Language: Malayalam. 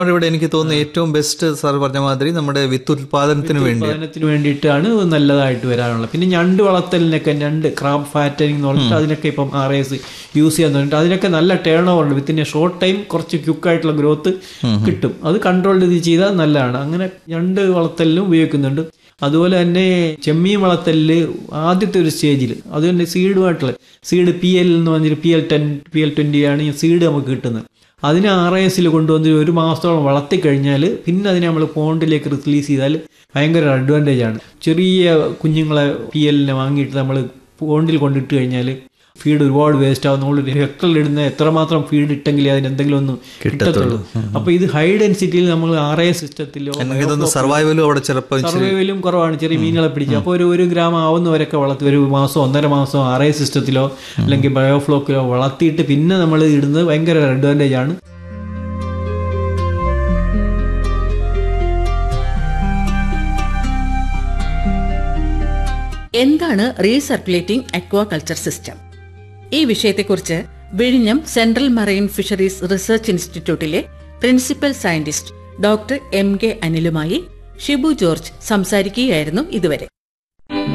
നമ്മുടെ ഇവിടെ എനിക്ക് തോന്നുന്നു ഏറ്റവും ബെസ്റ്റ് സാർ പറഞ്ഞ മാതിരി നമ്മുടെ വിത്ത് ഉത്പാദനത്തിന് വേണ്ടി ഉത്പാദനത്തിന് വേണ്ടിയിട്ടാണ് നല്ലതായിട്ട് വരാനുള്ളത് പിന്നെ ഞണ്ട് വളർത്തലിനൊക്കെ ഞണ്ട് ക്രാബ് ഫാറ്റനിങ് എന്ന് പറഞ്ഞിട്ട് അതിനൊക്കെ ഇപ്പം ആർ എസ് യൂസ് ചെയ്യാൻ പറഞ്ഞിട്ട് അതിനൊക്കെ നല്ല ടേൺ ഓവർ ഉണ്ട് വിത്തിൻ ഷോർട്ട് ടൈം കുറച്ച് ക്യുക്കായിട്ടുള്ള ഗ്രോത്ത് കിട്ടും അത് കൺട്രോൾ ചെയ്ത് ചെയ്താൽ നല്ലതാണ് അങ്ങനെ ഞണ്ട് വളർത്തലിനും ഉപയോഗിക്കുന്നുണ്ട് അതുപോലെ തന്നെ ചെമ്മീൻ വളർത്തലിൽ ആദ്യത്തെ ഒരു സ്റ്റേജിൽ അത് തന്നെ സീഡുമായിട്ടുള്ള സീഡ് പി എൽ എന്ന് പറഞ്ഞിട്ട് P L ten P L twenty ആണ് ഈ സീഡ് നമുക്ക് കിട്ടുന്നത് അതിനെ ആർ ഐ എസിൽ കൊണ്ടുവന്ന് ഒരു മാസത്തോളം വളർത്തി കഴിഞ്ഞാൽ പിന്നെ അതിനെ നമ്മൾ പോണ്ടിലേക്ക് റിലീസ് ചെയ്താൽ ഭയങ്കര അഡ്വാൻറ്റേജ് ആണ് ചെറിയ കുഞ്ഞുങ്ങളെ പി എല്ലിനെ വാങ്ങിയിട്ട് നമ്മൾ പോണ്ടിൽ കൊണ്ടിട്ട് കഴിഞ്ഞാൽ ഫീഡ് ഒരുപാട് വേസ്റ്റ് ആവും നമ്മൾ ഹെക്ടറിൽ ഇടുന്ന എത്രമാത്രം ഫീഡ് ഇട്ടെങ്കിലേ അതിന് എന്തെങ്കിലും ഒന്ന് കിട്ടത്തുള്ളൂ അപ്പൊ ഇത് ഹൈ ഡെൻസിറ്റിയിൽ നമ്മൾ ആർ ഐ സിസ്റ്റത്തിലോ എനിക്ക് തോന്നുന്നു സർവൈവലും അവിടെ ചിലപ്പോൾ സർവൈവലും കുറവാണ് ചെറിയ മീനുകളെ പിടിച്ച് അപ്പോൾ ഒരു ഒരു ഗ്രാം ആവുന്നവരൊക്കെ വളർത്തി ഒരു മാസം ഒന്നര മാസം ആർ ഐ സിസ്റ്റത്തിലോ അല്ലെങ്കിൽ ബയോഫ്ലോക്കിലോ വളർത്തിയിട്ട് പിന്നെ നമ്മൾ ഇടുന്നത് ഭയങ്കര അഡ്വാൻറ്റേജ് ആണ് എന്താണ് റീസർക്കുലേറ്റിംഗ് അക്വാകൾച്ചർ സിസ്റ്റം ഈ വിഷയത്തെക്കുറിച്ച് വിഴിഞ്ഞം സെൻട്രൽ മറൈൻ ഫിഷറീസ് റിസർച്ച് ഇൻസ്റ്റിറ്റ്യൂട്ടിലെ principal scientist doctor M K അനിലുമായി ഷിബു ജോർജ് സംസാരിക്കുകയായിരുന്നു ഇതുവരെ